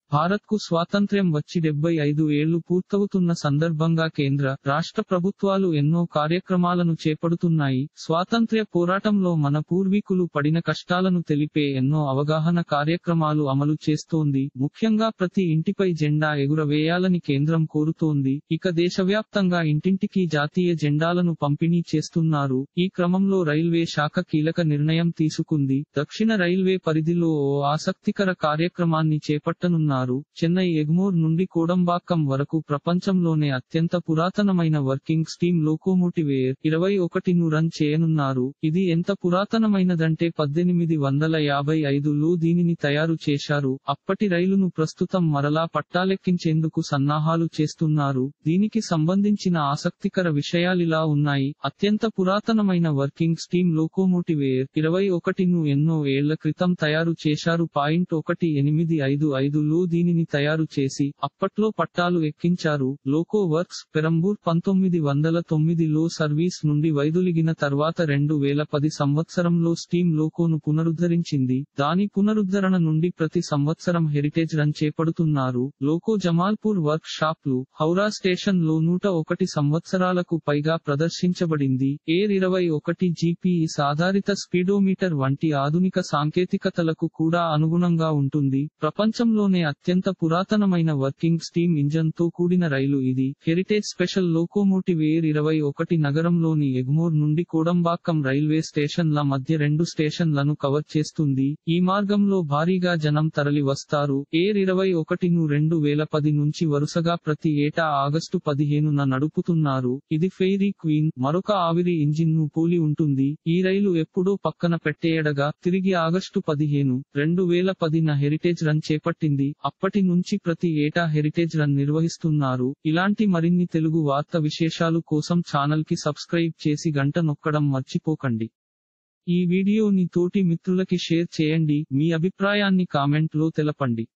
భారత్కు స్వాతంత్ర్యం వచ్చి డెబ్బై ఐదు ఏళ్లు పూర్తవుతున్న సందర్భంగా కేంద్ర రాష్ట్ర ప్రభుత్వాలు ఎన్నో కార్యక్రమాలను చేపడుతున్నాయి స్వాతంత్ర్య పోరాటంలో మన పూర్వీకులు పడిన కష్టాలను తెలిపే ఎన్నో అవగాహన కార్యక్రమాలు అమలు చేస్తోంది ముఖ్యంగా ప్రతి ఇంటిపై జెండా ఎగురవేయాలని కేంద్రం కోరుతోంది ఇక దేశవ్యాప్తంగా ఇంటింటికి జాతీయ జెండాలను పంపిణీ చేస్తున్నారు ఈ క్రమంలో రైల్వే శాఖ కీలక నిర్ణయం తీసుకుంది దక్షిణ రైల్వే పరిధిలో ఓ ఆసక్తికర కార్యక్రమాన్ని చేపట్టనున్నారు చెన్నై ఎగ్మోర్ నుండి కోడంబాక్కం వరకు ప్రపంచంలోనే అత్యంత పురాతనమైన వర్కింగ్ స్టీమ్ లోకోమోటివ్ ఎయిర్ ఇరవై ఒకటిను రన్ చేయనున్నారు ఇది ఎంత పురాతనమైనదంటే పద్దెనిమిది వందల యాభై ఐదులో దీనిని తయారు చేశారు అప్పటి రైలును ప్రస్తుతం మరలా పట్టాలెక్కించేందుకు సన్నాహాలు చేస్తున్నారు దీనికి సంబంధించిన ఆసక్తికర విషయాలిలా ఉన్నాయి అత్యంత పురాతనమైన వర్కింగ్ స్టీమ్ లోకోమోటివ్ ఎయిర్ ఇరవై ఒకటిను ఎన్నో ఏళ్ల క్రితం తయారు చేశారు పాయింట్ ఒకటి ఎనిమిది ఐదు ఐదులో దీనిని తయారు చేసి అప్పట్లో పట్టాలు ఎక్కించారు లోకో వర్క్స్ పెరంబూర్ పంతొమ్మిది వందల తొమ్మిదిలో సర్వీస్ నుండి వైదొలిగిన తర్వాత రెండు వేల పది సంవత్సరంలో స్టీమ్ లోకోను పునరుద్ధరించింది దాని పునరుద్ధరణ నుండి ప్రతి సంవత్సరం హెరిటేజ్ రన్ చేపడుతున్నారు లోకో జమాల్పూర్ వర్క్ షాప్లు హౌరా స్టేషన్ లో నూట ఒకటి సంవత్సరాలకు పైగా ప్రదర్శించబడింది ఎయిర్ ఇరవై ఒకటి జీపీఈస్ ఆధారిత స్పీడోమీటర్ వంటి ఆధునిక సాంకేతికతలకు కూడా అనుగుణంగా ఉంటుంది ప్రపంచంలోనే అత్యంత పురాతనమైన వర్కింగ్ స్టీమ్ ఇంజన్ తో కూడిన రైలు ఇది హెరిటేజ్ స్పెషల్ లోకోమోటివ్ ఎయిర్ ఇరవై ఒకటి నగరంలోని ఎగ్మోర్ నుండి కోడంబాక్కం రైల్వే స్టేషన్ల మధ్య రెండు స్టేషన్లను కవర్ చేస్తుంది ఈ మార్గంలో భారీగా జనం తరలి వస్తారు ఎయిర్ ఇరవై ఒకటిను రెండు వేల పది నుంచి వరుసగా ప్రతి ఏటా ఆగస్టు పదిహేనున నడుపుతున్నారు ఇది ఫెయిరీ క్వీన్ మరొక ఆవిరి ఇంజిన్ ను పోలి ఉంటుంది ఈ రైలు ఎప్పుడో పక్కన పెట్టేయడగా తిరిగి ఆగస్టు పదిహేను రెండు వేల పదిన హెరిటేజ్ రన్ చేపట్టింది అప్పటి నుంచి ప్రతి ఏటా హెరిటేజ్ రన్ నిర్వహిస్తున్నారు ఇలాంటి మరిన్ని తెలుగు వార్త విశేషాలు కోసం ఛానల్ కి సబ్స్క్రైబ్ చేసి గంట నొక్కడం మర్చిపోకండి ఈ వీడియోని తోటి మిత్రులకి షేర్ చేయండి మీ అభిప్రాయాన్ని కామెంట్ లో తెలపండి